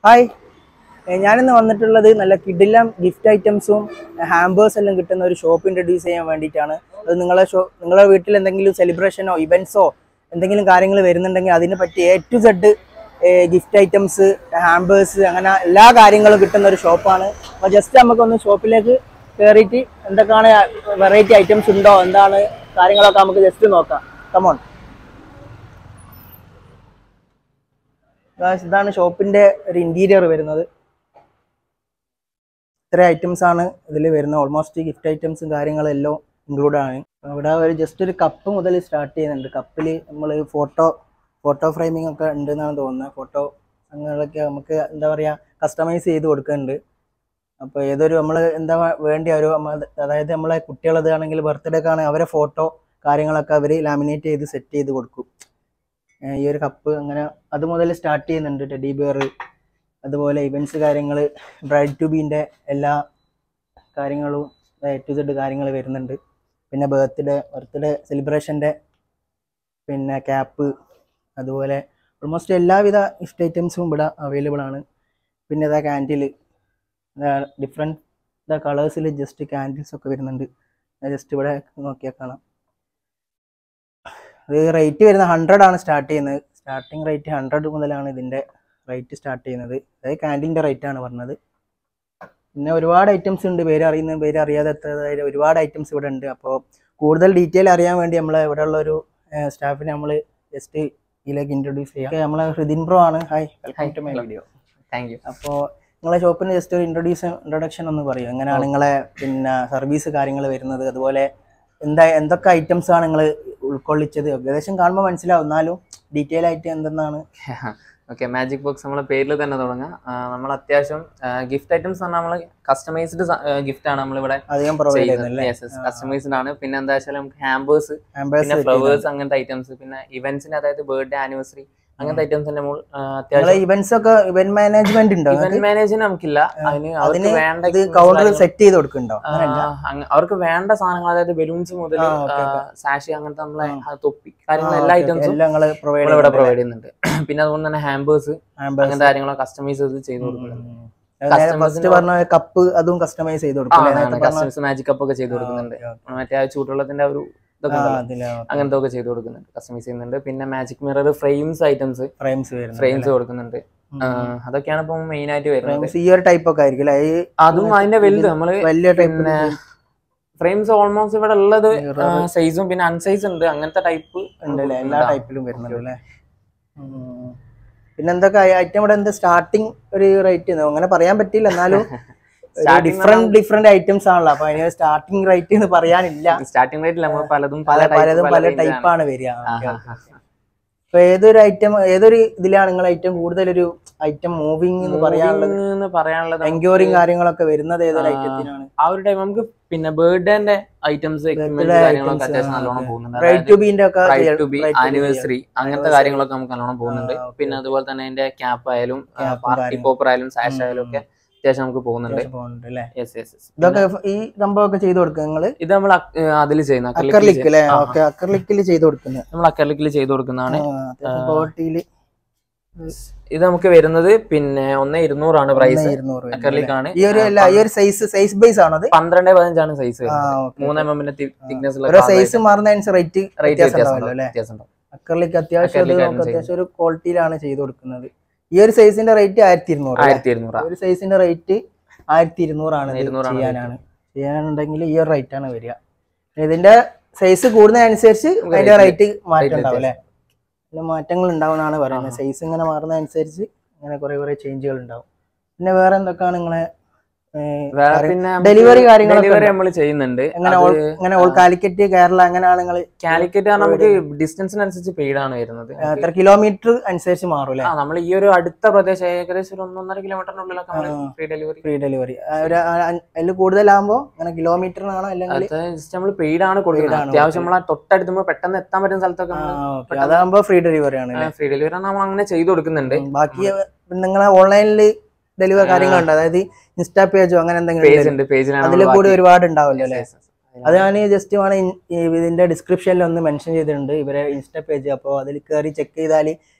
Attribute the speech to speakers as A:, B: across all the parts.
A: Hi ഏ, ഞാനിന്ന് വന്നിട്ടുള്ളത് നല്ല കിഡില്ലാം ഗിഫ്റ്റ് ഐറ്റംസും ഹാമ്പേഴ്സ് എല്ലാം കിട്ടുന്ന ഒരു ഷോപ്പ് ഇൻട്രൊഡ്യൂസ് ചെയ്യാൻ വേണ്ടിയിട്ടാണ് അത് നിങ്ങളെ ഷോ നിങ്ങളുടെ വീട്ടിൽ എന്തെങ്കിലും സെലിബ്രേഷനോ ഇവൻറ്റ്സോ എന്തെങ്കിലും കാര്യങ്ങൾ വരുന്നുണ്ടെങ്കിൽ അതിന് പറ്റിയ A to Z gift items hampers അങ്ങനെ എല്ലാ കാര്യങ്ങളും കിട്ടുന്ന ഒരു ഷോപ്പാണ് അപ്പോൾ ജസ്റ്റ് നമുക്കൊന്ന് ഷോപ്പിലേക്ക് കയറിയിട്ട് എന്തൊക്കെയാണ് വെറൈറ്റി ഐറ്റംസ് ഉണ്ടോ എന്താണ് കാര്യങ്ങളൊക്കെ നമുക്ക് ജസ്റ്റ് നോക്കാം കമോൺ ഇതാണ് ഷോപ്പിന്റെ ഒരു ഇന്റീരിയർ വരുന്നത് ഇത്ര ഐറ്റംസ് ആണ് ഇതിൽ വരുന്നത് ഓൾമോസ്റ്റ് ഗിഫ്റ്റ് ഐറ്റംസും കാര്യങ്ങളും എല്ലാം ഇൻക്ലൂഡ് ആണ് ഇവിടെ ഒരു ജസ്റ്റ് ഒരു കപ്പ് മുതൽ സ്റ്റാർട്ട് ചെയ്യുന്നുണ്ട് കപ്പിൽ നമ്മൾ ഫോട്ടോ ഫോട്ടോ ഫ്രെയിമിംഗ് ഒക്കെ ഉണ്ട് എന്നാണ് തോന്നുന്നത് ഫോട്ടോ അങ്ങനെയൊക്കെ നമുക്ക് എന്താ പറയുക കസ്റ്റമൈസ് ചെയ്ത് കൊടുക്കുന്നുണ്ട് അപ്പോൾ ഏതൊരു നമ്മൾ എന്താ വേണ്ടി ഒരു നമ്മ- അതായത് നമ്മളെ കുട്ടികളത് ആണെങ്കിൽ ബർത്ത്ഡേക്ക് ആണെങ്കിൽ അവരെ ഫോട്ടോ കാര്യങ്ങളൊക്കെ അവർ ലാമിനേറ്റ് ചെയ്ത് സെറ്റ് ചെയ്ത് കൊടുക്കും ഏഹ് ഈ ഒരു കപ്പ് അങ്ങനെ അത് മുതൽ സ്റ്റാർട്ട് ചെയ്യുന്നുണ്ട് ടെഡി ബിയർ അതുപോലെ ഇവൻറ്റ്സ് കാര്യങ്ങൾ ബ്രൈഡ് ടു ബീൻ്റെ എല്ലാ കാര്യങ്ങളും എ ടു സെഡ് കാര്യങ്ങൾ വരുന്നുണ്ട് പിന്നെ ബർത്ത്ഡേ ബർത്ത്ഡേ സെലിബ്രേഷൻ്റെ പിന്നെ ക്യാപ്പ് അതുപോലെ ഓൾമോസ്റ്റ് എല്ലാവിധ ഗിഫ്റ്റ് ഐറ്റംസും ഇവിടെ അവൈലബിൾ ആണ് പിന്നെ ഇതാ ക്യാൻഡിൽ ഡിഫറെൻറ്റ് ഇതാ കളേഴ്സിൽ ജസ്റ്റ് ക്യാൻഡിൽസ് ഒക്കെ വരുന്നുണ്ട് ജസ്റ്റ് ഇവിടെ നോക്കിയാൽ കാണാം ഇത് റേറ്റ് വരുന്നത് ഹൺഡ്രഡ് ആണ് സ്റ്റാർട്ട് ചെയ്യുന്നത് സ്റ്റാർട്ടിങ് റേറ്റ് ഹൺഡ്രഡ് മുതലാണ് ഇതിൻ്റെ റേറ്റ് സ്റ്റാർട്ട് ചെയ്യുന്നത് അതായത് ക്യാൻറ്റീൻ്റെ റേറ്റ് ആണ് പറഞ്ഞത് പിന്നെ ഒരുപാട് ഐറ്റംസ് ഉണ്ട് പേര് അറിയുന്ന പേര് അറിയാത്ത ഒരുപാട് ഐറ്റംസ് ഇവിടെ ഉണ്ട് അപ്പോൾ കൂടുതൽ ഡീറ്റെയിൽ അറിയാൻ വേണ്ടി നമ്മൾ ഇവിടെ ഉള്ള ഒരു സ്റ്റാഫിനെ നമ്മൾ ജസ്റ്റ് ഇതിലേക്ക് ഇൻട്രൊഡ്യൂസ് ചെയ്യാം നമ്മളെ ഹൃദിൻ ബ്രോ ആണ് hi welcome to my video
B: thank you
A: അപ്പോൾ നിങ്ങളെ ഷോപ്പിന് ജസ്റ്റ് ഒരു ഇൻട്രൊഡ്യൂസ് ഇൻട്രൊഡക്ഷൻ ഒന്ന് പറയും എങ്ങനെയാണ് നിങ്ങളെ പിന്നെ സർവീസ് കാര്യങ്ങൾ വരുന്നത് അതുപോലെ എന്താ എന്തൊക്കെ ഐറ്റംസ് ആണ് നിങ്ങൾ ഉൾക്കൊള്ളിച്ചത് ഏകദേശം കാണുമ്പോൾ മനസ്സിലാവും എന്നാലും ഡീറ്റെയിൽ ആയിട്ട് എന്തെന്നാണ്
B: ഓക്കെ മാജിക് ബോക്സ് നമ്മളെ പേരിൽ തന്നെ തുടങ്ങാം നമ്മൾ അത്യാവശ്യം ഗിഫ്റ്റ് ഐറ്റംസ് പറഞ്ഞാൽ നമ്മൾ കസ്റ്റമൈസ്ഡ് ഗിഫ്റ്റ് ആണ് നമ്മളിവിടെ
A: അധികം പ്രൊവൈഡ് ചെയ്യുന്നല്ലേ
B: കസ്റ്റമൈസ്ഡ് ആണ് പിന്നെ എന്താ വെച്ചാൽ നമുക്ക് ഹാമ്പേഴ്സ്
A: ആംബേഴ്സ്
B: പിന്നെ ഫ്ലവേഴ്സ് അങ്ങനത്തെ ഐറ്റംസ് പിന്നെ ഇവന്റ്സിന് അതായത് ബർത്ത്ഡേ ആനിവേഴ്സറി അങ്ങനത്തെ ഐറ്റംസിന്റെ നമ്മൾ
A: നിങ്ങളെ
B: അത്യാവശ്യം
A: ഇവന്റ്സ് ഒക്കെ ഇവന്റ് മാനേജ്മെന്റ് ഉണ്ടോ
B: ഇവന്റ് മാനേജിന് നമുക്കില്ല അതിന് അവർക്ക്
A: അതിന്
B: വേണ്ട
A: ഇത്
B: equipments
A: കൗണ്ടർ
B: കാര്യങ്ങൾ-
A: സെറ്റ് ചെയ്ത് കൊടുക്കുന്നുണ്ടോ
B: ആ,
A: അങ്ങനെയല്ല
B: അങ്ങ- അവർക്ക് വേണ്ട സാധനങ്ങൾ അതായത് ബലൂൺസ് മുതൽ
A: ആ, okay, okay.
B: സാഷി അങ്ങനത്തെ നമ്മളെ
A: ആ.
B: ആ, തൊപ്പി കാര്യങ്ങൾ
A: ആ,
B: എല്ലാ
A: okay, okay.
B: ഐറ്റംസും
A: എല്ലാം നിങ്ങൾ പ്രൊവൈഡ്
B: ഇവിടെ പ്രൊവൈഡ് ചെയ്യുന്നുണ്ട് പിന്നെ അതുകൊണ്ട് തന്നെ ഹാമ്പേഴ്സ്
A: ആംബേഴ്സ്
B: അങ്ങനത്തെ കാര്യങ്ങളൊക്കെ കസ്റ്റമൈസ് ചെയ്ത് ചെയ്ത് കൊടുക്കുന്നുണ്ട്
A: ഫസ്റ്റ്
B: Customers
A: പറഞ്ഞ കപ്പ് അതും കസ്റ്റമൈസ് ചെയ്ത് കൊടുക്കും അല്ലേ? നേരത്തെ പറഞ്ഞ-
B: കസ്റ്റമൈസ് മാജിക് കപ്പ് ഒക്കെ ചെയ്ത് കൊടുക്കുന്നുണ്ട്
A: ആ, okay,
B: മറ്റേ ആ ചൂടുവെള്ളത്തിന്റെ ആ ഒരു ഇതൊക്കെ
A: ആ,
B: ഉണ്ടല്ലോ.
A: അതില്
B: അങ്ങനത്തെ ഒക്കെ ചെയ്ത് കൊടുക്കുന്നുണ്ട് കസ്റ്റമൈസ് ചെയ്യുന്നുണ്ട് പിന്നെ magic mirror frames items
A: frames വരുന്നത്
B: ഫ്രെയിംസ് കൊടുക്കുന്നുണ്ട് ആ, അതൊക്കെയാണ് ഇപ്പം മെയിൻ ആയിട്ട് വരുന്നത്
A: ഫ്രെയിംസ് ഈ ഒരു ടൈപ്പ് ഒക്കെ ആയിരിക്കും അല്ലേ? ഈ
B: അതും അതിന്റെ വലുത് നമ്മള്
A: വലിയ ടൈപ്പ്
B: പിന്നെ ഫ്രെയിംസ് ഓൾമോസ്റ്റ് ഇവിടെ ഉള്ളത്
A: Mirror.
B: സൈസും പിന്നെ അൺസൈസ് ഉണ്ട് അങ്ങനത്തെ ടൈപ്പ്
A: ഉണ്ടല്ലേ എല്ലാ ടൈപ്പിലും വരുന്നുണ്ട് അല്ലേ പിന്നെ എന്തൊക്കെ ഐറ്റം ഇവിടെ എന്ത് സ്റ്റാർട്ടിങ് ഒരു റേറ്റ് അങ്ങനെ പറയാൻ പറ്റില്ല എന്നാലും
B: Starting
A: ഡിഫറെന്റ് ഡിഫറെന്റ് ഐറ്റംസ് ആണല്ലോ അപ്പൊ അതിന് സ്റ്റാർട്ടിങ് റേറ്റ് എന്ന് പറയാനില്ല
B: സ്റ്റാർട്ടിംഗ് റേറ്റിൽ നമ്മൾ പലതും
A: പല
B: പല type,
A: പലതും പല
B: range ആണ്.
A: ടൈപ്പാണ് വരിക
B: ആ,
A: Okay,
B: ആ,
A: okay.
B: ആ.
A: അപ്പൊ ഏതൊരു ഐറ്റം ഏതൊരു ഇതിലാണ് നിങ്ങൾ ഐറ്റം കൂടുതലൊരു ഐറ്റം മൂവിങ് എന്ന് പറയാനുള്ളത്
B: Moving എന്ന് പറയാനുള്ളത് നമുക്ക്
A: എൻക്വയറിങ് കാര്യങ്ങളൊക്കെ വരുന്നത് ഏതൊരു
B: ആ,
A: ഐറ്റത്തിനാണ്
B: ആ ഒരു ടൈം നമുക്ക് പിന്നെ ബർത്ത്ഡേന്റെ ഐറ്റംസ്
A: Birthday
B: കാര്യങ്ങളൊക്കെ
A: items,
B: അത്യാവശ്യം
A: ആ,
B: നല്ലോണം
A: okay.
B: പോകുന്നുണ്ട്
A: റൈറ്റ് ടു ബീന്റെ ഒക്കെ
B: right to be
A: right to be
B: anniversary അങ്ങനത്തെ
A: Anniversary.
B: കാര്യങ്ങളൊക്കെ നമുക്ക് നല്ലോണം പോകുന്നുണ്ട്
A: ആ, okay,
B: പിന്നെ അതുപോലെ തന്നെ അതിന്റെ ക്യാപ്പ് ആയാലും
A: Cap ഉം
B: പാർട്ടി
A: കാര്യങ്ങളും.
B: പോപ്പർ ആയാലും സാഷ്
A: ഉം,
B: ആയാലും
A: ഉം.
B: ഒക്കെ അത്യാവശ്യം നമുക്ക് പോകുന്നുണ്ട്
A: അത്യാവശ്യം പോകുന്നുണ്ട് അല്ലേ
B: യെസ് യെസ്
A: ഇതൊക്കെ ഈ സംഭവമൊക്കെ ചെയ്ത് കൊടുക്കുക നിങ്ങള്
B: ഇത് നമ്മൾ അതിൽ ചെയ്യുന്ന
A: അക്കർലിക്ക് അല്ലേ
B: ആ, ആ.
A: ഓക്കെ അക്കർലിക്കിൽ ചെയ്ത് കൊടുക്കുന്നത്
B: നമ്മൾ അക്കർലിക്കിൽ ചെയ്ത് കൊടുക്കുന്നതാണ്
A: ക്വാളിറ്റിയിൽ
B: ഇത് നമുക്ക് വരുന്നത് പിന്നെ ഒന്ന് ഇരുന്നൂറാണ് പ്രൈസ്
A: ഇരുന്നൂറ് വരുന്നത്
B: അക്കർലിക്
A: അല്ലേ?
B: ആണ്
A: ഈ ഒരു അല്ല ഈ ഒരു സൈസ് സൈസ് ബേസ് ആണോ അത്
B: പന്ത്രണ്ട് പതിനഞ്ചാണ് സൈസ്
A: ആ,
B: വരുന്നത്
A: okay,
B: മൂന്ന്
A: okay.
B: എം എമ്മിന്റെ തിക്നെസ്
A: ഓരോ സൈസ് മാറുന്നതനുസരിച്ച് റേറ്റ്
B: റേറ്റ്
A: വ്യത്യാസം
B: വ്യത്യാസം
A: ഉണ്ടാവല്ലോ അല്ലേ
B: വ്യത്യാസം ഉണ്ടാവും
A: അക്കർലിക്ക് അത്യാവശ്യം അത്
B: Acrylic ആണ്
A: നമുക്ക് അത്യാവശ്യം ഒരു ക്വാളിറ്റിയിലാണ് ചെയ്ത് കൊടുക്കുന്നത് ഈ ഒരു സൈസിന്റെ റേറ്റ് ആയിരത്തി ഇരുന്നൂറ് അല്ലേ?
B: ആയിരത്തി ഇരുന്നൂറ്
A: ഒരു സൈസിന്റെ റേറ്റ് ആയിരത്തി ഇരുന്നൂറാണ് ഇത്
B: ഇരുന്നൂറാണ്
A: ചെയ്യാനാണ് ചെയ്യാനുണ്ടെങ്കിൽ ഈ ഒരു റേറ്റ് ആണ് വരിക ഇതിന്റെ സൈസ് കൂടുന്നതനുസരിച്ച് അതിന്റെ റേറ്റ് മാറ്റം ഉണ്ടാവും അല്ലെ പിന്നെ മാറ്റങ്ങൾ ഉണ്ടാവുമെന്നാണ് പറയുന്നത് സൈസ് ഇങ്ങനെ മാറുന്നതനുസരിച്ച് അങ്ങനെ കുറെ കുറെ ചേഞ്ചുകൾ ഉണ്ടാവും പിന്നെ വേറെ എന്തൊക്കെയാണ് നിങ്ങളെ
B: വേറെ പിന്നെ
A: ഡെലിവറി കാര്യങ്ങളൊക്കെ
B: ഡെലിവറി
A: ഉണ്ടോ?
B: നമ്മൾ ചെയ്യുന്നുണ്ട്
A: എങ്ങനെ ഓൾ ഇങ്ങനെ ഓൾ കാലിക്കറ്റ് കേരള അങ്ങനെയാണ് നിങ്ങൾ
B: കാലിക്കറ്റ് ആണ് നമുക്ക് ഡിസ്റ്റൻസിനനുസരിച്ച് പെയ്ഡ് ആണ് വരുന്നത്
A: എത്ര കിലോമീറ്റർ അനുസരിച്ച് മാറും അല്ലേ
B: ആ നമ്മൾ ഈ ഒരു അടുത്ത പ്രദേശം ഏകദേശം ഒരു ഒന്നൊന്നര കിലോമീറ്ററിനുള്ളിലൊക്കെ നമ്മൾ
A: ആ.
B: ഫ്രീ ഡെലിവറി
A: ഫ്രീ ഡെലിവറി ഒരു അതിൽ കൂടുതലാകുമ്പോൾ അങ്ങനെ കിലോമീറ്ററിനാണോ അല്ലെങ്കിൽ
B: അത് ജസ്റ്റ് നമ്മൾ പെയ്ഡ് ആണ് കൊടുക്കുന്നത്
A: Paid ആണ്
B: അത്യാവശ്യം നമ്മൾ തൊട്ടടുത്തുമ്പോൾ പെട്ടെന്ന് എത്താൻ പറ്റുന്ന സ്ഥലത്തൊക്കെ
A: ഓക്കെ അതാകുമ്പോൾ ഫ്രീ ഡെലിവറി ആണ് അല്ലേ
B: ഫ്രീ ഡെലിവറി നമ്മൾ അങ്ങനെ ചെയ്തു കൊടുക്കുന്നുണ്ട്
A: ഉം, ബാക്കി നിങ്ങളെ ഓൺലൈനിൽ ഡെലിവറി കാര്യങ്ങളുണ്ട് അതായത് ഇൻസ്റ്റാ പേജോ അങ്ങനെ എന്തെങ്കിലും
B: പേജ്
A: ഉണ്ടോ?
B: ഉണ്ട് പേജിലാണ്
A: അതിൽ കൂടി ഒരുപാട് ഉണ്ടാവല്ലോ അല്ലേ അത് ഞാൻ ജസ്റ്റ് വേണം ഇൻ- ഈ ഇതിന്റെ ഡിസ്ക്രിപ്ഷനിൽ ഒന്ന് മെൻഷൻ ചെയ്തിട്ടുണ്ട് ഇവരെ ഇൻസ്റ്റാ പേജ് അപ്പോൾ അതിൽ കയറി ചെക്ക് ചെയ്താൽ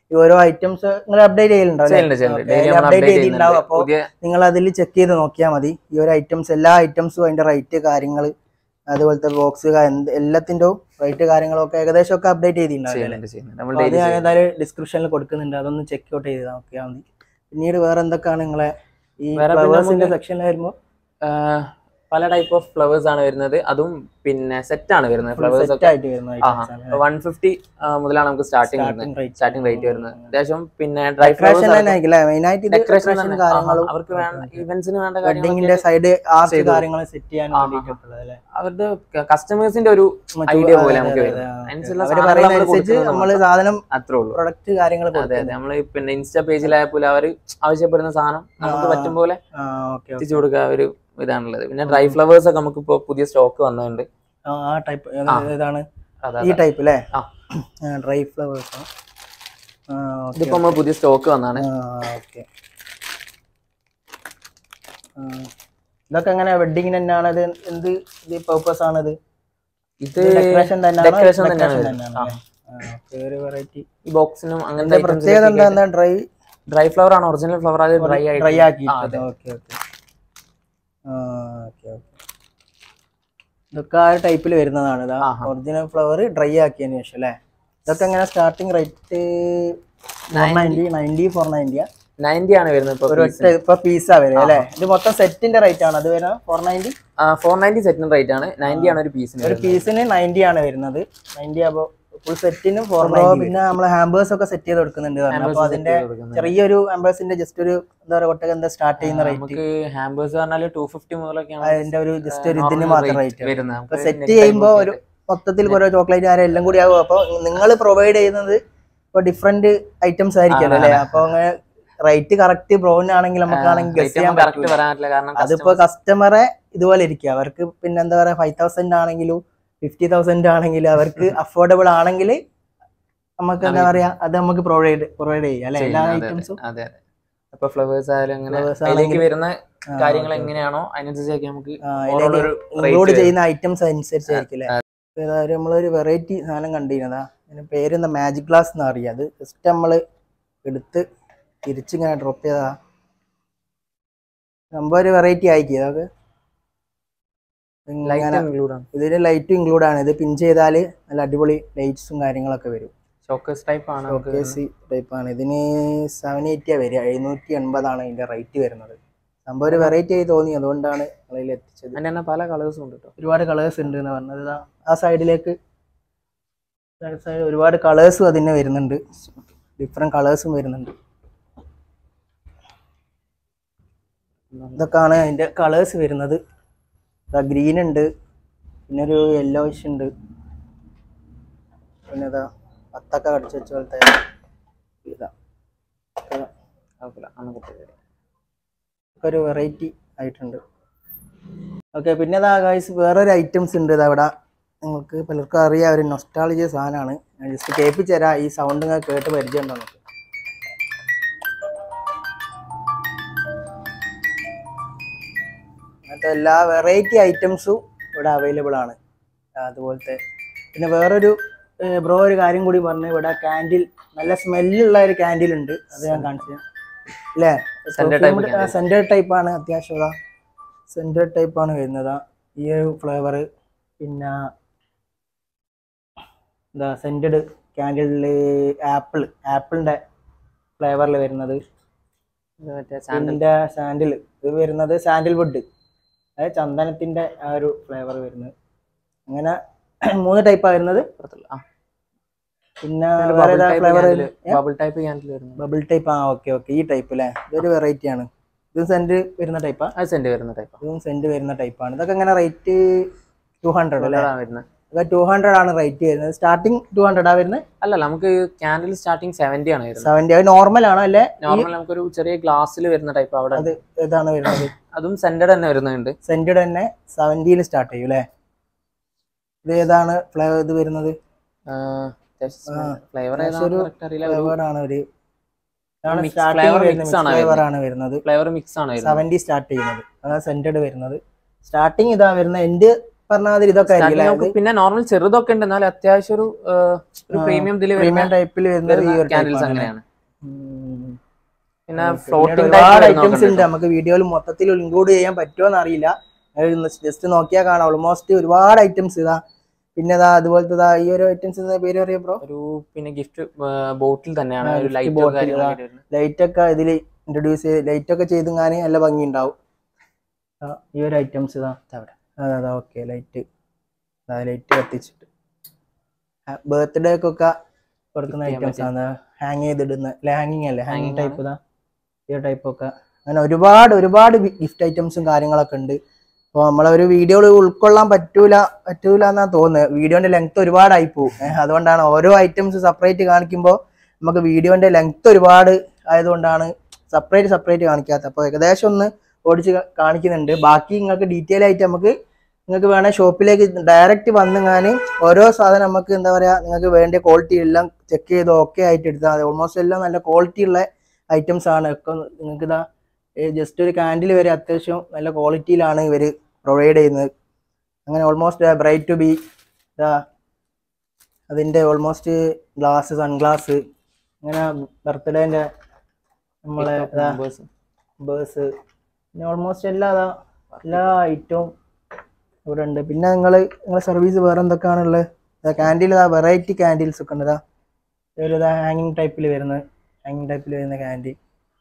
A: ഈ ഓരോ ഐറ്റംസ് നിങ്ങൾ അപ്ഡേറ്റ് ചെയ്യലുണ്ടോ
B: ചെയ്യുന്നുണ്ട് ചെയ്യുന്നുണ്ട് ഡെയിലി നമ്മൾ
A: അപ്ഡേറ്റ്
B: അപ്ഡേറ്റ്
A: ചെയ്തിട്ടുണ്ടാവും
B: ചെയ്യുന്നുണ്ട്
A: അപ്പോൾ
B: പുതിയ
A: നിങ്ങൾ അതിൽ ചെക്ക് ചെയ്ത് നോക്കിയാൽ മതി ഈ ഒരു ഐറ്റംസ് എല്ലാ ഐറ്റംസും അതിന്റെ റേറ്റ് കാര്യങ്ങൾ അതുപോലത്തെ ബോക്സ് എല്ലാത്തിൻ്റെ റേറ്റ് കാര്യങ്ങളൊക്കെ ഏകദേശം ഒക്കെ അപ്ഡേറ്റ് ചെയ്തിട്ടുണ്ടാവും
B: ചെയ്യുന്നുണ്ട് ചെയ്യുന്നുണ്ട് നമ്മൾ
A: അപ്പൊ അത്
B: ഡെയിലി
A: ഞാൻ ഏതായാലും ഡിസ്ക്രിപ്ഷനിൽ കൊടുക്കുന്നുണ്ട് അതൊന്ന് ചെക്ക് ഔട്ട് ചെയ്ത് നോക്കിയാൽ മതി പിന്നീട് വേറെ എന്തൊക്കെയാണ് നിങ്ങളെ ഈ
B: വേറെ പിന്നെ
A: ഫ്ലവേഴ്സിന്റെ
B: നമുക്ക്
A: സെക്ഷനിൽ വരുമ്പോൾ
B: പല ടൈപ്പ് ഓഫ് ഫ്ലവേഴ്സ് ആണ് വരുന്നത് അതും പിന്നെ സെറ്റ് ആണ് വരുന്നത് ഫ്ലവേഴ്സ്
A: സെറ്റ്
B: ഒക്കെ
A: ആയിട്ട് വരുന്ന items ആണ്.
B: വൺ ഫിഫ്റ്റി മുതലാണ് നമുക്ക് സ്റ്റാർട്ടിങ് വരുന്നത്
A: Starting rate.
B: സ്റ്റാർട്ടിംഗ് റേറ്റ് വരുന്നത് അത്യാവശ്യം പിന്നെ ഡ്രൈ
A: Decoration
B: ഫ്ലവേഴ്സ്
A: തന്നെ ആയിരിക്കും അല്ലേ? Main ആയിട്ട് ഇത്
B: ഡെക്കറേഷൻ
A: decoration കാര്യങ്ങളും
B: അവർക്ക് വേണ്ട ഇവന്റ്സിന് വേണ്ട
A: വെഡിങ്ങിന്റെ
B: കാര്യങ്ങളൊക്കെ
A: സൈഡ് ആർട്ട്
B: ചെയ്തു.
A: കാര്യങ്ങൾ സെറ്റ് ചെയ്യാൻ
B: ആ, ആ,
A: വേണ്ടിയിട്ടുള്ളത് അല്ലേ
B: അവരുടെ കസ്റ്റമേഴ്സിന്റെ ഒരു
A: മറ്റു-
B: ഐഡിയ പോലെ
A: അതെ,
B: നമുക്ക്
A: അതെ,
B: വരും
A: അതെ.
B: അതിനനുസരിച്ചുള്ള
A: അവര്
B: സാധനങ്ങൾ
A: പറയുന്ന
B: നമ്മള്
A: അനുസരിച്ച്
B: കൊടുക്കുന്നത്
A: നമ്മള് സാധനം
B: അത്രേ ഉള്ളൂ
A: പ്രൊഡക്റ്റ് കാര്യങ്ങൾ
B: അതെ അതെ നമ്മള് പിന്നെ ഇൻസ്റ്റാ പേജിലായപ്പോൾ അവര് ആവശ്യപ്പെടുന്ന സാധനം നമുക്ക്
A: ആ.
B: പറ്റും പോലെ
A: ഓക്കെ
B: എത്തിച്ചു കൊടുക്കുക ആ ഒരു ഇതാണുള്ളത് പിന്നെ ഡ്രൈ ഫ്ലവേഴ്സ് ഒക്കെ നമുക്ക് ഇപ്പൊ പുതിയ സ്റ്റോക്ക് വന്നിട്ടുണ്ട്
A: ആ ടൈപ്പ്
B: ആ.
A: ഏതാണ്
B: അതെ
A: ഈ ടൈപ്പ് അല്ലേ
B: ആ.
A: ഡ്രൈ ഫ്ലവേഴ്സ്
B: ഇതിപ്പോ നമ്മൾ പുതിയ സ്റ്റോക്ക് വന്നാണ്
A: ഓക്കെ ഇതൊക്കെ എങ്ങനെ വെഡിങ്ങിന് തന്നെയാണ് ഇത് എന്ത് ഇത് പർപ്പസ് ആണിത്
B: ഇത്
A: ഡെക്കറേഷൻ തന്നെയാണ്
B: decoration തന്നെയാണ് ഒരു
A: വെറൈറ്റി
B: ഈ ബോക്സിനും അങ്ങനത്തെ
A: പ്രത്യേകത എന്താ എന്താ ഡ്രൈ
B: ഡ്രൈ ഫ്ലവർ ആണ് ഒറിജിനൽ ഫ്ലവർ അത് ഡ്രൈ ആയിട്ട്
A: ഡ്രൈ ആക്കി
B: ആ, അതെ.
A: ഓക്കെ ഓക്കെ ഓക്കെ ഓക്കെ ഇതൊക്കെ ആ ടൈപ്പിൽ വരുന്നതാണ് ഇതാ
B: ആഹാ.
A: ഒറിജിനൽ ഫ്ലവർ ഡ്രൈ ആക്കിയതിന് ശേഷം അല്ലേ ഇതൊക്കെ എങ്ങനെ starting rate four ninety ninety four നയൻറ്റിയാ
B: നയൻറ്റി ആണ് വരുന്നത് ഇപ്പൊ
A: ഒരു ഒറ്റ ഇപ്പൊ പീസാ വരും അല്ലേ ഇത് മൊത്തം സെറ്റിന്റെ റേറ്റ് ആണ് അത് വരുന്നത് ഫോർ നയൻറ്റി
B: ഫോർ നയൻറ്റി സെറ്റിന് റേറ്റ് ആണ് നയൻറ്റി ആണ് ഒരു പീസിന്
A: ഒരു പീസിന് നയൻറ്റി ആണ് വരുന്നത് നയൻറ്റി അപ്പൊ ഫുൾ സെറ്റിന് ഫോർ പിന്നെ നമ്മൾ ഹാമ്പേഴ്സ് ഒക്കെ സെറ്റ് ചെയ്ത് കൊടുക്കുന്നുണ്ട് പറഞ്ഞു. അപ്പൊ അതിന്റെ ചെറിയൊരു ഹാമ്പേഴ്സിന്റെ ജസ്റ്റ് ഒരു എന്താ പറയുക ഒട്ടക എന്താ സ്റ്റാർട്ട് ചെയ്യുന്ന റേറ്റ്
B: നമുക്ക് ഹാമ്പേഴ്സ് പറഞ്ഞാൽ ടൂ ഫിഫ്റ്റി മുതലൊക്കെയാണ്
A: അതിന്റെ ഒരു ജസ്റ്റ് ഒരു ഇതിന് മാത്രം റേറ്റ്
B: വരുന്നത്
A: അപ്പൊ
B: നമുക്ക്
A: സെറ്റ്
B: next time
A: ചെയ്യുമ്പോൾ ഒരു
B: നോക്കിയിട്ട്.
A: മൊത്തത്തിൽ ഓരോ ചോക്ലേറ്റ് ആരും എല്ലാം കൂടി ആകും അപ്പൊ നിങ്ങൾ പ്രൊവൈഡ് ചെയ്യുന്നത് ഇപ്പൊ ഡിഫറെന്റ് ഐറ്റംസ് ആയിരിക്കും അല്ലേ അപ്പൊ അങ്ങനെ റേറ്റ് കറക്റ്റ് ബ്രൗൺ ആണെങ്കിൽ നമുക്കാണെങ്കിൽ ഗസ്
B: Rate
A: ചെയ്യാൻ
B: നമുക്ക് correct
A: പറ്റില്ല
B: പറയാൻ പറ്റില്ല കാരണം
A: അതിപ്പോ കസ്റ്റമറെ ഇതുപോലെ ഇരിക്കുക അവർക്ക് പിന്നെ എന്താ പറയാ ഫൈവ് തൗസൻഡ് ആണെങ്കിലും ഫിഫ്റ്റി തൗസൻഡ് ആണെങ്കിലും അവർക്ക് അഫോർഡബിൾ ആണെങ്കിൽ നമുക്ക് എന്താ പറയാ അത് നമുക്ക് പ്രൊവൈഡ് പ്രൊവൈഡ് ചെയ്യാം അല്ലെ എല്ലാ
B: ചെയ്യുന്നത്, അതെ,
A: ഐറ്റംസും
B: അതെ അതെ അപ്പൊ ഫ്ലവേഴ്സ് ആയാലും അങ്ങനെ
A: Flowers
B: അതിലേക്ക്
A: ആണെങ്കിലും-
B: വരുന്ന കാര്യങ്ങൾ എങ്ങനെയാണോ അതിനനുസരിച്ചൊക്കെ നമുക്ക്
A: അതിലേക്ക്
B: ഒരു
A: ഇൻക്ലൂഡ്
B: rate
A: ചെയ്യുന്ന ഐറ്റംസ് അനുസരിച്ചായിരിക്കും അല്ലേ ഏതായാലും നമ്മളൊരു വെറൈറ്റി സാധനം കണ്ടിരുന്നതാ അതിന് പേര് എന്താ മാജിക് ഗ്ലാസ് എന്ന് അറിയാം അത് ജസ്റ്റ് നമ്മള് എടുത്ത് തിരിച്ചിങ്ങനെ ഡ്രോപ്പ് ചെയ്തതാ സംഭവം ഒരു വെറൈറ്റി ആയിരിക്കും ഇതൊക്കെ
B: ലൈറ്റ്
A: ഇങ്ങനെ
B: ഇൻക്ലൂഡ് ആണ്
A: ഇതിന് ലൈറ്റ് ഇൻക്ലൂഡ് ആണ് ഇത് പിൻ ചെയ്താൽ നല്ല അടിപൊളി ലൈറ്റ്സും കാര്യങ്ങളൊക്കെ വരും
B: ഷോക്കേസ് ടൈപ്പ് ആണ് നമുക്ക്
A: ഷോക്കേസ് ടൈപ്പ് ആണ് ഇതിന് സെവൻ എയ്റ്റിയാ വരിക എഴുന്നൂറ്റി എൺപതാണ് ഇതിന്റെ റേറ്റ് വരുന്നത് സംഭവം ഒരു വെറൈറ്റി ആയി തോന്നി അതുകൊണ്ടാണ് അതിൽ എത്തിച്ചത്
B: അതിന്റെ തന്നെ പല കളേഴ്സും ഉണ്ട് കേട്ടോ
A: ഒരുപാട് കളേഴ്സ് ഉണ്ട് എന്ന് പറഞ്ഞത് ഇതാ ആ സൈഡിലേക്ക് സൈഡ് ഒരുപാട് കളേഴ്സും അതിന് വരുന്നുണ്ട് ഡിഫറെന്റ് കളേഴ്സും വരുന്നുണ്ട് ഇതൊക്കെയാണ് അതിന്റെ കളേഴ്സ് വരുന്നത് ഗ്രീൻ ഉണ്ട് പിന്നെ ഒരു യെല്ലോയിഷ് ഉണ്ട് പിന്നെ ഇതാ പത്തൊക്കെ കടിച്ചു വെച്ച പോലത്തെ ഇതാ ഇതാ.
B: കുഴപ്പമില്ല അങ്ങനത്തെ
A: ഒക്കെ ഒരു വെറൈറ്റി ആയിട്ടുണ്ട് ഓക്കെ പിന്നെ ഇതാ ഗൈസ് വേറൊരു ഐറ്റംസ് ഉണ്ട് ഇതാ ഇവിടെ നിങ്ങൾക്ക് പലർക്കും അറിയാം ഒരു നൊസ്റ്റാളജിയ സാധനമാണ് ഞാൻ ജസ്റ്റ് കേൾപ്പിച്ച് തരാം ഈ സൗണ്ട് നിങ്ങൾ കേട്ട് പരിചയം ഉണ്ടോ നമുക്ക് അങ്ങനത്തെ എല്ലാ വെറൈറ്റി ഐറ്റംസും ഇവിടെ അവൈലബിൾ ആണ് അതുപോലത്തെ പിന്നെ വേറൊരു ബ്രോ ഒരു കാര്യം കൂടി പറഞ്ഞു ഇവിടെ കാൻഡിൽ നല്ല സ്മെല്ലുള്ള ഒരു കാൻഡിൽ ഉണ്ട് അത് ഞാൻ കാണിച്ചു തരാം. അല്ലേ
B: Scented type candle.
A: Scented type ആണ് അത്യാവശ്യം സെൻറ്റഡ് ടൈപ്പ് ആണ് വരുന്നത് ഈ ഒരു ഫ്ലേവർ പിന്നെ എന്താ സെൻറ്റഡ് ക്യാൻഡിലിൽ ആപ്പിൾ ആപ്പിളിൻ്റെ ഫ്ലേവറിൽ വരുന്നത്
B: മറ്റേ സാൻഡൽ
A: ഇതിൻ്റെ സാൻഡിൽ ഇത് വരുന്നത് സാൻഡിൽ വുഡ് അതായത് ചന്ദനത്തിൻ്റെ ആ ഒരു ഫ്ലേവർ വരുന്നത് അങ്ങനെ മൂന്ന് ടൈപ്പാണ് വരുന്നത്
B: ആ
A: പിന്നെ വേറെ ഏതാ ഫ്ലേവർ
B: ബബിൾ ടൈപ്പ് ക്യാൻഡിൽ വരുന്നത്
A: ബബിൾ ടൈപ്പ് ആ ഓക്കെ ഓക്കെ ഈ ടൈപ്പ് അല്ലേ ഇതൊരു വെറൈറ്റി ആണ് ഇത് സെന്റ് വരുന്ന ടൈപ്പാ
B: അത് സെന്റ് വരുന്ന ടൈപ്പ്
A: ഇതും സെന്റ് വരുന്ന ടൈപ്പാണ് ഇതൊക്കെ എങ്ങനെ റേറ്റ് ടു ഹൺഡ്രഡ് അല്ലേ
B: വരുന്നത്
A: ഇതൊക്കെ ടു ഹൺഡ്രഡ് ആണ് റേറ്റ് വരുന്നത് സ്റ്റാർട്ടിങ് ടു ഹൺഡ്രഡ് ആ വരുന്നത്
B: അല്ലല്ല നമുക്ക് ക്യാൻഡിൽ സ്റ്റാർട്ടിങ് സെവന്റി ആണ് വരുന്നത്
A: സെവന്റി അത് നോർമൽ ആണോ അല്ലേ
B: നോർമൽ നമുക്കൊരു ചെറിയ ഗ്ലാസ്സിൽ വരുന്ന ടൈപ്പ് അവിടെ
A: അത് ഏതാണ് വരുന്നത്
B: അതും സെന്റഡ് തന്നെ വരുന്നുണ്ട്
A: സെന്റഡ് തന്നെ സെവന്റിയിൽ സ്റ്റാർട്ട് ചെയ്യും അല്ലേ ഇത് ഏതാണ് ഫ്ലേവർ ഇത് വരുന്നത്
B: ഫ്ലേവർ
A: ഏകദേശം ഒരു
B: അറിയില്ല
A: ഫ്ലേവർ ആണ് ഒരു
B: Mix flavor mix ആണ്
A: ഫ്ലേവർ ആണ് വരുന്നത്
B: ഫ്ലേവർ മിക്സ് ആണ് വരുന്നത്
A: സെവന്റി സ്റ്റാർട്ട് ചെയ്യുന്നത് അതാണ് സെന്റഡ് വരുന്നത് സ്റ്റാർട്ടിങ് ഇതാ വരുന്നത് എൻ്റെ പറഞ്ഞ മാതിരി ഇതൊക്കെ ആയിരിക്കും
B: Starting നമുക്ക് പിന്നെ നോർമൽ ചെറുതൊക്കെ ഉണ്ട് എന്നാലും അത്യാവശ്യം ഒരു ആ, ഒരു
A: ആ,
B: പ്രീമിയം ഇതിൽ
A: പ്രീമിയം ടൈപ്പിൽ വരുന്നത് ഈ ഒരു
B: ക്യാൻഡിൽസ്
A: type ആണ്
B: അങ്ങനെയാണ്
A: ഉം.
B: പിന്നെ
A: പിന്നീട്
B: ഫ്ലോട്ടിംഗ്
A: ഒരുപാട് ഐറ്റംസ് ഉണ്ട് നമുക്ക് വീഡിയോയിൽ മൊത്തത്തിൽ ഇൻക്ലൂഡ് ചെയ്യാൻ പറ്റുമോ അറിയില്ല ജസ്റ്റ് നോക്കിയാൽ കാണാം ഓൾമോസ്റ്റ് ഒരുപാട് ഐറ്റംസ് ഇതാ പിന്നെ ഇതാ അതുപോലത്തെ ഇതാ ഈ ഒരു ഐറ്റംസ് പേര് പറയാം ബ്രോ
B: ഒരു പിന്നെ ഗിഫ്റ്റ് ബോട്ടിൽ തന്നെയാണ്
A: ആ,
B: ഒരു
A: gift
B: ലൈറ്റ്
A: bottle
B: കാര്യങ്ങളൊക്കെ വരുന്നത്
A: ലൈറ്റ് ഒക്കെ ഇതിൽ ഇൻട്രൊഡ്യൂസ് ചെയ്ത് ലൈറ്റ് ഒക്കെ ചെയ്തെങ്ങാൻ നല്ല ഭംഗി ഉണ്ടാവും ആ, ഈ ഒരു ഐറ്റംസ് ഇതാ
B: അവിടെ
A: അതെ അതെ ഓക്കെ ലൈറ്റ് ലൈറ്റ് കത്തിച്ചിട്ട് ബർത്ത്ഡേക്കൊക്കെ കൊടുക്കുന്ന
B: Gift ചെയ്യാൻ
A: ഐറ്റംസ് ആണ് ഹാങ് ചെയ്തിടുന്ന ഹാങ്ങിങ് അല്ലേ ഹാങ്ങിങ്
B: Hanging
A: ടൈപ്പ് ഇതാ ഈ ടൈപ്പ് ഒക്കെ അങ്ങനെ ഒരുപാട് ഒരുപാട് ഗിഫ്റ്റ് ഐറ്റംസും കാര്യങ്ങളൊക്കെ ഉണ്ട് അപ്പോൾ നമ്മളെ ഒരു വീഡിയോയിൽ ഉൾക്കൊള്ളാൻ പറ്റൂല പറ്റൂല എന്നാ തോന്നുന്നത് വീഡിയോന്റെ ലെങ്ത് ഒരുപാടായി പോകും ഏഹ് അതുകൊണ്ടാണ് ഓരോ ഐറ്റംസ് സെപ്പറേറ്റ് കാണിക്കുമ്പോൾ നമുക്ക് വീഡിയോന്റെ ലെങ്ത് ഒരുപാട് ആയതുകൊണ്ടാണ് സെപ്പറേറ്റ് സെപ്പറേറ്റ് കാണിക്കാത്തത് അപ്പോൾ ഏകദേശം ഒന്ന് ഓടിച്ച് കാ- കാണിക്കുന്നുണ്ട് ബാക്കി നിങ്ങൾക്ക് ഡീറ്റെയിൽ ആയിട്ട് നമുക്ക് നിങ്ങൾക്ക് വേണേൽ ഷോപ്പിലേക്ക് ഡയറക്റ്റ് വന്നുങ്ങാൻ ഓരോ സാധനം നമുക്ക് എന്താ പറയുക നിങ്ങൾക്ക് വേണ്ട ക്വാളിറ്റി എല്ലാം ചെക്ക് ചെയ്ത് ഓക്കെ ആയിട്ട് എടുത്താൽ മതി ഓൾമോസ്റ്റ് എല്ലാം നല്ല ക്വാളിറ്റി ഉള്ള ഐറ്റംസ് ആണ് ഒക്കെ നിങ്ങൾക്ക് ഇതാ ജസ്റ്റ് ഒരു കാൻഡിൽ വരെ അത്യാവശ്യം നല്ല ക്വാളിറ്റിയിലാണ് ഇവർ പ്രൊവൈഡ് ചെയ്യുന്നത് അങ്ങനെ ഓൾമോസ്റ്റ് ബ്രൈറ്റ് ടു ബി ഇതാ അതിൻ്റെ ഓൾമോസ്റ്റ് ഗ്ലാസ് സൺഗ്ലാസ് അങ്ങനെ ബർത്ത്ഡേൻ്റെ നമ്മളെ ഇതാ
B: Numbers.
A: ബേഴ്സ് പിന്നെ ഓൾമോസ്റ്റ് എല്ലാ അതാ എല്ലാ ഐറ്റവും ഇവിടെ ഉണ്ട് പിന്നെ നിങ്ങൾ നിങ്ങളെ സർവീസ് വേറെ എന്തൊക്കെയാണുള്ളത് ക്യാൻഡിൽ ഇതാ വെറൈറ്റി ക്യാൻഡിൽസ് ഒക്കെ ഉണ്ട് ഇതാ ഒരു ഇതാ ഹാങ്ങിങ് ടൈപ്പിൽ വരുന്നത് ഹാങ്ങിങ് ടൈപ്പിൽ വരുന്ന ക്യാൻഡിൽ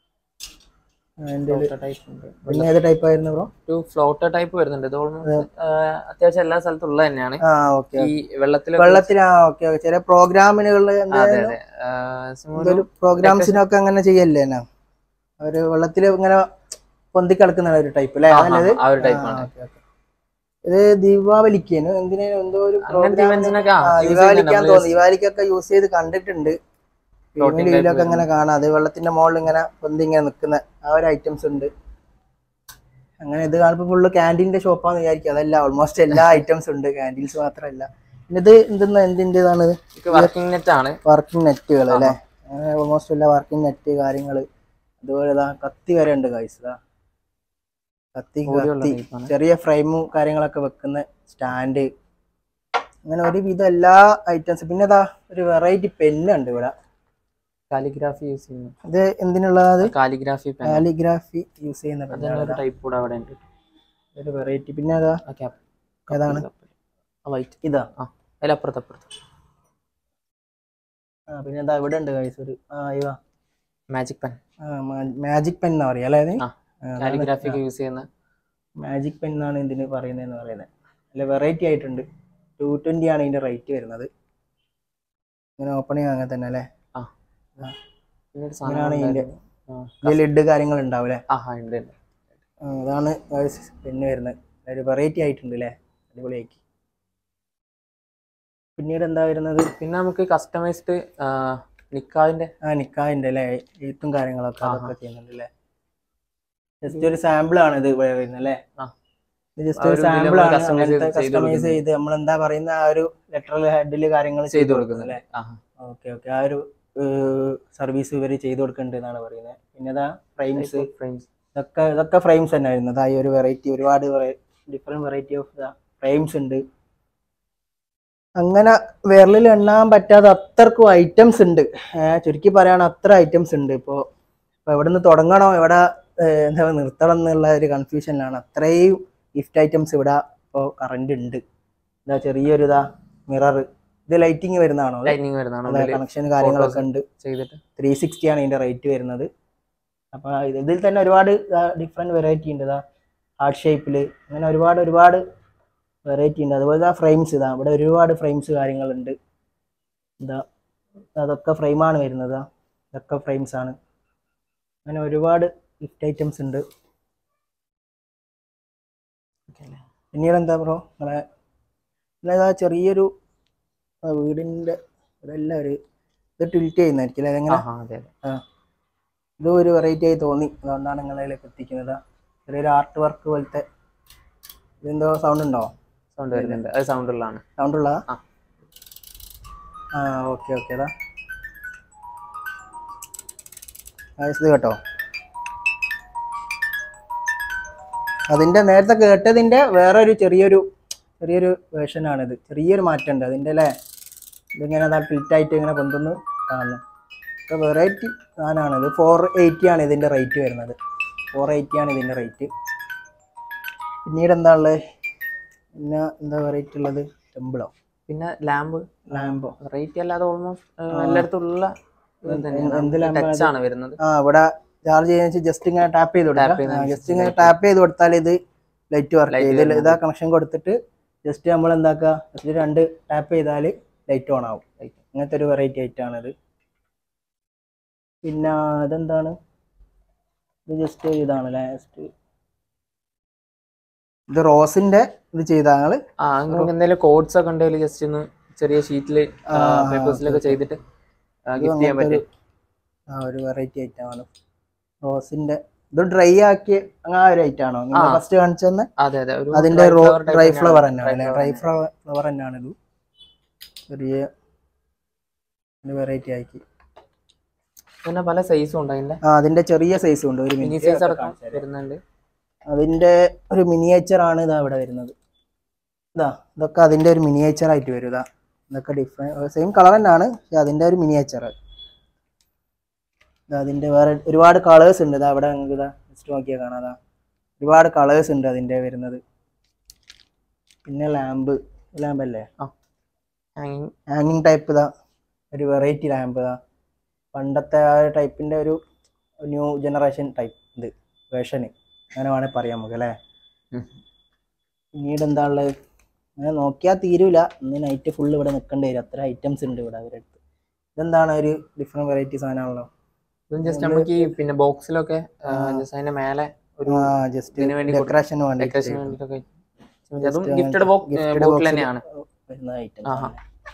A: അതിൻ്റെ
B: Floater type ഉണ്ട്.
A: പിന്നെ ഏത് ടൈപ്പ് ആയിരുന്നു ബ്രോ
B: ഒരു ഫ്ലോട്ടർ ടൈപ്പ് വരുന്നുണ്ട് ഇത് ഓൾമോസ്റ്റ് അത്യാവശ്യം എല്ലാ സ്ഥലത്തും ഉള്ളത് തന്നെയാണ്
A: ആ ഓക്കെ
B: ഈ വെള്ളത്തിൽ
A: വെള്ളത്തിൽ ആ ഓക്കെ ഓക്കെ ചില പ്രോഗ്രാമിനുകളിൽ
B: അതെ അതെ ആ, simple ഒരു
A: ഒരു പ്രോഗ്രാംസിനൊക്കെ അങ്ങനെ ചെയ്യല്ലേ എന്നാ ഒരു വെള്ളത്തിൽ ഇങ്ങനെ പൊന്തി കിടക്കുന്ന ഒരു ടൈപ്പ് അല്ലേ
B: ആ,
A: അതല്ലേ ഇത്?
B: ആ, ആ ഒരു type
A: ആ,
B: ആണ്.
A: Okay, okay. ഇത് ദീപാവലിക്കേനു എന്തിനു എന്തോ ഒരു
B: അങ്ങനത്തെ
A: program
B: events
A: ന്
B: നൊക്കെ ആ,
A: ആ,
B: use
A: ദീപാവലിക്കാൻ
B: ചെയ്യുന്നുണ്ട്.
A: തോന്നുന്നു ദീപാവലിക്കൊക്കെ യൂസ് ചെയ്ത് കണ്ടിട്ടുണ്ട്
B: Floating
A: ഇതിലൊക്കെ
B: type
A: അങ്ങനെ കാണാം അത് വെള്ളത്തിന്റെ മുകളിൽ ഇങ്ങനെ പൊന്തി ഇങ്ങനെ നിൽക്കുന്ന ആ ഒരു ഐറ്റംസ് ഉണ്ട് അങ്ങനെ ഇത് കാണുമ്പോൾ ഫുള്ള് ക്യാൻറ്റീൻ്റെ ഷോപ്പാന്ന് വിചാരിക്കും അതല്ല ഓൾമോസ്റ്റ് എല്ലാ ഐറ്റംസ് ഉണ്ട് ക്യാൻറ്റീൻസ് മാത്രമല്ല പിന്നെ ഇത് എന്തെന്ന് എന്തിൻ്റെതാണ്
B: വർക്കിംഗ് നെറ്റ് ആണ്
A: വർക്കിംഗ് നെറ്റുകൾ അല്ലേ അങ്ങനെ ഓൾമോസ്റ്റ് എല്ലാ വർക്കിംഗ് നെറ്റ് കാര്യങ്ങൾ അതുപോലെ ഇതാ കത്തി വരെ ഉണ്ട് ഗൈസ് ഇതാ കത്തി
B: ബോഡിയുള്ള
A: കത്തി
B: type ആണ്.
A: ചെറിയ ഫ്രെയിമും കാര്യങ്ങളൊക്കെ വെക്കുന്ന സ്റ്റാൻഡ് അങ്ങനെ ഒരുവിധം എല്ലാ ഐറ്റംസ് പിന്നെ ഇതാ ഒരു വെറൈറ്റി പെന്നുണ്ട് ഇവിടെ
B: കാലിഗ്രാഫി യൂസ് ചെയ്യുന്നു
A: ഇത് എന്തിനുള്ളത്
B: കാലിഗ്രാഫി പെൻ
A: കാലിഗ്രാഫി യൂസ് ചെയ്യുന്ന
B: അതിന്
A: പെന്നാണ്
B: ഒരു ടൈപ്പ് കൂടെ അവിടെ ഉണ്ട്
A: ഒരു വെറൈറ്റി പിന്നെ അതാ
B: ആ ക്യാപ്പ്
A: ഏതാണ്
B: വൈറ്റ്
A: ഇതാ
B: ആ അതിലപ്പുറത്ത് അപ്പുറത്ത്
A: ആ പിന്നെ ഇതാ ഇവിടെ ഉണ്ട് ഗൈസ് ഒരു ആ ഇതാ
B: മാജിക് പെൻ
A: മാജിക് പെൻ എന്നാ പറയാ അല്ലേ ഇത്?
B: ആ.
A: ആ, അതാണ്
B: കാലിഗ്രാഫി ഒക്കെ യൂസ് ചെയ്യുന്ന
A: മാജിക് പെൻ എന്നാണ് ഇതിന് പറയുന്നതെന്ന് പറയുന്നത് അല്ല വെറൈറ്റി ആയിട്ടുണ്ട് ടു ട്വൻറ്റി ആണ് ഇതിൻ്റെ റേറ്റ് വരുന്നത് ഇങ്ങനെ ഓപ്പണിങ് അങ്ങനെ തന്നെ അല്ലേ
B: പിന്നെ ഒരു
A: ഇങ്ങനെയാണ്
B: സാധനം
A: ഇതിൻ്റെ
B: ഉണ്ടായിരുന്നു. ആ,
A: ഇതിൽ ലിഡ് കാര്യങ്ങൾ ഉണ്ടാവും അല്ലേ
B: ആ ആ, ഉണ്ട് ഉണ്ട്
A: ആ, അതാണ് പെന്ന് വരുന്നത് ഒരു വെറൈറ്റി ആയിട്ടുണ്ട് അല്ലേ അടിപൊളിയാക്കി പിന്നീട് എന്താ വരുന്നത്
B: പിന്നെ നമുക്ക് കസ്റ്റമൈസ്ഡ് നിക്കാവിന്റെ
A: ആ നിക്കാഹിൻ്റെ അല്ലേ എഴുത്തും കാര്യങ്ങളൊക്കെ
B: ആഹാ.
A: അതൊക്കെ ചെയ്യുന്നുണ്ട് അല്ലേ ജസ്റ്റ് ഒരു സാമ്പിൾ ആണ് ഇത് ഇവിടെ വരുന്നത് അല്ലേ
B: ആ.
A: ഇത് ജസ്റ്റ്
B: ആ
A: ഒരു
B: ഒരു ഇതില്
A: സാമ്പിൾ
B: നമ്മള്
A: ആണ്
B: customize
A: അങ്ങനത്തെ
B: ചെയ്ത് ചെയ്ത്
A: കസ്റ്റമൈസ് ചെയ്ത് നമ്മൾ എന്താ പറയുന്ന ആ ഒരു ലെറ്ററിൽ ഹെഡിൽ കാര്യങ്ങൾ
B: ചെയ്തു കൊടുക്കുന്നത്
A: അല്ലേ
B: ആ
A: ഓക്കെ ഓക്കെ ആ ഒരു സർവീസ് ഇവർ ചെയ്തു കൊടുക്കുന്നുണ്ട് എന്നാണ് പറയുന്നത് പിന്നെ ഇതാ ഫ്രെയിംസ്
B: ഫ്രെയിംസ്
A: ഇതൊക്കെ ഇതൊക്കെ ഫ്രെയിംസ് തന്നെ ആയിരുന്നു അതാ ഈ ഒരു വെറൈറ്റി ഒരുപാട് ഡിഫറെൻറ്റ് വെറൈറ്റി ഓഫ് ഫ്രെയിംസ് ഉണ്ട് അങ്ങനെ വിരലിൽ എണ്ണാൻ പറ്റാത്ത അത്രക്കും ഐറ്റംസ് ഉണ്ട് ഏഹ് ചുരുക്കി പറയുകയാണെങ്കിൽ അത്ര ഐറ്റംസ് ഉണ്ട് ഇപ്പോൾ ഇപ്പോൾ എവിടെ നിന്ന് തുടങ്ങണോ എവിടെ ഏഹ് എന്താ നിർത്തണം എന്നുള്ള ഒരു കൺഫ്യൂഷനിലാണ് അത്രയും ഗിഫ്റ്റ് ഐറ്റംസ് ഇവിടെ ഇപ്പോൾ കറണ്ട് ഉണ്ട് ഇതാ ചെറിയൊരു ഇതാ മിറർ ഇത് ലൈറ്റിങ് വരുന്നതാണോ
B: ലൈനിങ് വരുന്നതാണ് ഉള്ളില്
A: കണക്ഷൻ കാര്യങ്ങളൊക്കെ ഉണ്ട്
B: ചെയ്തിട്ട്
A: ത്രീ സിക്സ്റ്റി ആണ് ഇതിന്റെ റേറ്റ് വരുന്നത് അപ്പോൾ ഇതിൽ തന്നെ ഒരുപാട് ഡിഫറെൻറ്റ് വെറൈറ്റി ഉണ്ട് ഇതാ ഹാർട്ട് ഷേപ്പിൽ അങ്ങനെ ഒരുപാട് ഒരുപാട് വെറൈറ്റി ഉണ്ട് അതുപോലെ ഇതാ ഫ്രെയിംസ് ഇതാ ഇവിടെ ഒരുപാട് ഫ്രെയിംസ് കാര്യങ്ങളുണ്ട് ഇതാ അതൊക്കെ ഫ്രെയിമാണ് വരുന്നത് ഇതാ. ഇതൊക്കെ ഫ്രെയിംസ് ആണ് അങ്ങനെ ഒരുപാട് ഗിഫ്റ്റ് ഐറ്റംസ് ഉണ്ട് പിന്നീട് എന്താ ബ്രോ നിങ്ങളെ പിന്നെ ഇതാ ചെറിയൊരു ആ, വീടിൻ്റെ ഇവിടെ എല്ലാം ഒരു ഇത് ടിൽറ്റ് ചെയ്യുന്നതായിരിക്കും അല്ലേ അതെങ്ങനെ
B: ആ അതെ അതെ
A: ഇത് ഒരു വെറൈറ്റി ആയി തോന്നി അതുകൊണ്ടാണ് നിങ്ങളിലേക്ക് എത്തിക്കുന്നത് ചെറിയൊരു ആർട്ട് വർക്ക് പോലത്തെ ഇതെന്തോ സൗണ്ട് ഉണ്ടോ
B: സൗണ്ട് വരുന്നുണ്ട് അത് സൗണ്ട് ഉള്ളതാണ്
A: സൗണ്ട് ഉള്ളതാ
B: ആ.
A: ആ ഓക്കെ ഓക്കെ അതാ ആ, ഇത് കേട്ടോ അതിന്റെ നേരത്തെ കേട്ടതിന്റെ വേറൊരു ചെറിയൊരു ചെറിയൊരു വേർഷനാണിത് ചെറിയൊരു മാറ്റമുണ്ട് അതിൻ്റെ അല്ലേ ഇതിങ്ങനെ അതാ ഫിൽറ്റായിട്ട് ഇങ്ങനെ പൊന്തുന്നു കാണുന്നു ഇപ്പോൾ വെറൈറ്റി സാധനമാണ് ഇത് ഫോർ എയ്റ്റി ആണ് ഇതിൻ്റെ റേറ്റ് വരുന്നത് ഫോർ എയ്റ്റി ആണ് ഇതിൻ്റെ റേറ്റ് പിന്നീട് എന്താ ഉള്ളത് പിന്നെ എന്താ വെറൈറ്റി ഉള്ളത് ടെമ്പിളോ
B: പിന്നെ ലാമ്പ്
A: ലാമ്പോ
B: റേറ്റ് അല്ലാതെ ഓൾമോസ്റ്റ് എല്ലായിടത്തും ഉള്ള
A: എന്ത് lamp ആണ്
B: ടച്ച് ആണ് വരുന്നത്
A: ആ ഇവിടെ ചാർജ് ചെയ്യുന്ന ജസ്റ്റ് ഇങ്ങനെ ടാപ്പ് ചെയ്ത്
B: Tap
A: കൊടുക്കാം
B: ചെയ്തതിന്
A: ജസ്റ്റ് ഇങ്ങനെ ടാപ്പ് ചെയ്ത് കൊടുത്താൽ ഇത് ലൈറ്റ് വർക്ക്
B: Light
A: ചെയ്യും ഇതിൽ
B: വരുന്നത്.
A: ഇതാ കണക്ഷൻ കൊടുത്തിട്ട് ജസ്റ്റ് നമ്മൾ എന്താക്കുക ജസ്റ്റ് രണ്ട് ടാപ്പ് ചെയ്താൽ ലൈറ്റ് ഓൺ ആവും അങ്ങനത്തെ ഒരു വെറൈറ്റി ആയിട്ടാണിത് പിന്നെ ഇതെന്താണ് ഇത് ജസ്റ്റ് ഇതാണ് ലാസ്റ്റ് ഇത് റോസിന്റെ ഇത് ചെയ്ത ഞങ്ങള്
B: ആ നിങ്ങൾക്ക് എന്തെങ്കിലും കോഡ്സ് ഒക്കെ ഉണ്ടെങ്കിൽ ജസ്റ്റ് ഒന്ന് ചെറിയ ഷീറ്റിൽ
A: ആ,
B: പേപ്പേഴ്സിലൊക്കെ
A: okay,
B: ചെയ്തിട്ട്
A: ഇത്
B: ഗിഫ്റ്റ് ചെയ്യാൻ
A: അങ്ങനത്തെ
B: പറ്റും
A: ഒരു- ആ ഒരു വെറൈറ്റി ഐറ്റമാണ് റോസിന്റെ ഇത് ഡ്രൈ ആക്കിയ അങ്ങനെ ആ ഒരു ഐറ്റം ആണോ നിങ്ങൾ
B: ആ.
A: ഫസ്റ്റ് കാണിച്ചെന്ന്
B: അതെ അതെ ഒരു
A: അതിന്റെ
B: dry
A: raw
B: flower type
A: dry
B: തന്നെയാണ്.
A: ഫ്ലവർ
B: Dry
A: തന്നെയാണ് അല്ലേ
B: flower
A: ഡ്രൈ
B: തന്നെയാണ്.
A: ഫ്ലവർ ഫ്ലവർ തന്നെയാണ് ഇത് ചെറിയ ഒരു വെറൈറ്റി ആക്കി
B: പിന്നെ പല സൈസും ഉണ്ട് അതിന്റെ
A: ആ അതിന്റെ ചെറിയ സൈസും ഉണ്ട് ഒരു
B: മിനി
A: മിനി
B: സൈസ് അടക്കം വരുന്നുണ്ട്
A: അതിന്റെ ഒരു മിനിയേച്ചർ ആണ് ഇതാ ഇവിടെ വരുന്നത് ഇതാ ഇതൊക്കെ അതിന്റെ ഒരു മിനിയേച്ചർ ആയിട്ട് വരും ഇതാ ഇതൊക്കെ ഡിഫറെന്റ് സെയിം കളർ തന്നെയാണ് പക്ഷെ അതിന്റെ ഒരു മിനിയേച്ചർ അതിന്റെ വേറെ ഒരുപാട് കളേഴ്സ് ഉണ്ട് ഇതാ ഇവിടെ നിങ്ങൾക്ക് ഇതാ ജസ്റ്റ് നോക്കിയാൽ കാണാം അതാ ഒരുപാട് കളേഴ്സ് ഉണ്ട് അതിന്റെ വരുന്നത് പിന്നെ ലാമ്പ് ലാമ്പ് അല്ലേ
B: Hanging.
A: ഹാങ്ങിങ് ടൈപ്പ് ഇതാ ഒരു വെറൈറ്റി ലാമ്പ് ഇതാ പണ്ടത്തെ ആ ടൈപ്പിന്റെ ഒരു ന്യൂ ജനറേഷൻ ടൈപ്പ് ഇത് വേർഷന് അങ്ങനെ വേണേൽ പറയാം നമുക്ക് അല്ലേ
B: ഉം.
A: പിന്നീട് എന്താ ഉള്ളത് അങ്ങനെ നോക്കിയാൽ തീരൂല ഇന്ന് നൈറ്റ് ഫുൾ ഇവിടെ നിൽക്കേണ്ടി വരും അത്ര ഐറ്റംസ് ഉണ്ട് ഇവിടെ അവരുടെ അടുത്ത് ഇതെന്താണ് ഒരു ഡിഫറെന്റ് വെറൈറ്റി സാധനമാണല്ലോ
B: ഇതും ജസ്റ്റ് നമുക്ക് ഈ പിന്നെ ബോക്സിലൊക്കെ ജസ്റ്റ് അതിന്റെ മേലെ ഒരു
A: ആ ജസ്റ്റ്
B: ഇതിന് വേണ്ടി
A: ഡെക്കറേഷന് വേണ്ടി
B: ഡെക്കറേഷൻ വേണ്ടിയിട്ടൊക്കെ അതും
A: Just
B: gifted
A: gifted
B: bottle
A: box ല്
B: തന്നെയാണ്
A: വരുന്ന ഐറ്റംസ്
B: ആഹാ.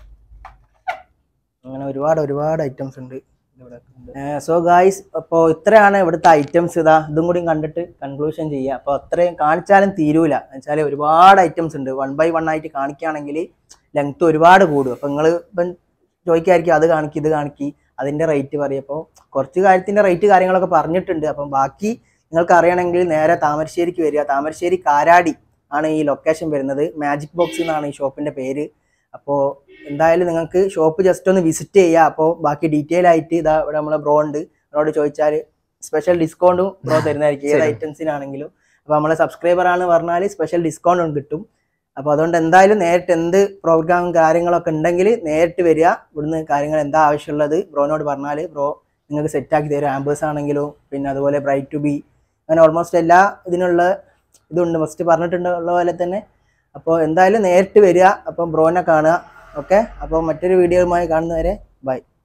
A: അങ്ങനെ ഒരുപാട് ഒരുപാട് ഐറ്റംസ് ഉണ്ട് സോ ഗായ്സ് അപ്പോൾ ഇത്രയാണ് ഇവിടുത്തെ ഐറ്റംസ് ഇതാ ഇതും കൂടി കണ്ടിട്ട് കൺക്ലൂഷൻ ചെയ്യുക അപ്പോൾ അത്രയും കാണിച്ചാലും തീരൂല വെച്ചാൽ ഒരുപാട് ഐറ്റംസ് ഉണ്ട് വൺ ബൈ വൺ ആയിട്ട് കാണിക്കുകയാണെങ്കിൽ ലെങ്ത് ഒരുപാട് കൂടും അപ്പോൾ നിങ്ങൾ ഇപ്പം ചോദിക്കായിരിക്കും അത് കാണിക്കി ഇത് കാണിക്കി അതിൻ്റെ റേറ്റ് പറയും അപ്പോൾ കുറച്ച് കാര്യത്തിൻ്റെ റേറ്റ് കാര്യങ്ങളൊക്കെ പറഞ്ഞിട്ടുണ്ട് അപ്പം ബാക്കി നിങ്ങൾക്ക് അറിയണമെങ്കിൽ നേരെ താമരശ്ശേരിക്ക് വരിക താമരശ്ശേരി കാരാടി ആണ് ഈ ലൊക്കേഷൻ വരുന്നത് മാജിക് ബോക്സ് എന്നാണ് ഈ ഷോപ്പിൻ്റെ പേര് അപ്പോൾ എന്തായാലും നിങ്ങൾക്ക് ഷോപ്പ് ജസ്റ്റ് ഒന്ന് വിസിറ്റ് ചെയ്യുക അപ്പോൾ ബാക്കി ഡീറ്റെയിൽ ആയിട്ട് ഇതാ ഇവിടെ നമ്മളെ ബ്രോ ഉണ്ട് അവരോട് ചോദിച്ചാൽ സ്പെഷ്യൽ ഡിസ്കൗണ്ടും ബ്രോ തരുന്നതായിരിക്കും ഏത്
B: ശരി.
A: ഐറ്റംസിനാണെങ്കിലും അപ്പോൾ നമ്മളെ സബ്സ്ക്രൈബർ ആണ് പറഞ്ഞാൽ സ്പെഷ്യൽ ഡിസ്കൗണ്ടും കിട്ടും അപ്പോൾ അതുകൊണ്ട് എന്തായാലും നേരിട്ട് എന്ത് പ്രോഗ്രാമും കാര്യങ്ങളൊക്കെ ഉണ്ടെങ്കിൽ നേരിട്ട് വരിക ഇവിടുന്ന് കാര്യങ്ങൾ എന്താ ആവശ്യമുള്ളത് ബ്രോനോട് പറഞ്ഞാൽ ബ്രോ നിങ്ങൾക്ക് സെറ്റാക്കി തരും ആംബേഴ്സ് ആണെങ്കിലും പിന്നെ അതുപോലെ ബ്രൈറ്റ് ടു ബി അങ്ങനെ ഓൾമോസ്റ്റ് എല്ലാ ഇതിനുള്ള ഇതുണ്ട് ഫസ്റ്റ് പറഞ്ഞിട്ടുള്ള പോലെ തന്നെ അപ്പോൾ എന്തായാലും നേരിട്ട് വരിക അപ്പം ബ്രോനെ കാണുക ഓക്കെ അപ്പോൾ മറ്റൊരു വീഡിയോയുമായി കാണുന്നവരെ ബൈ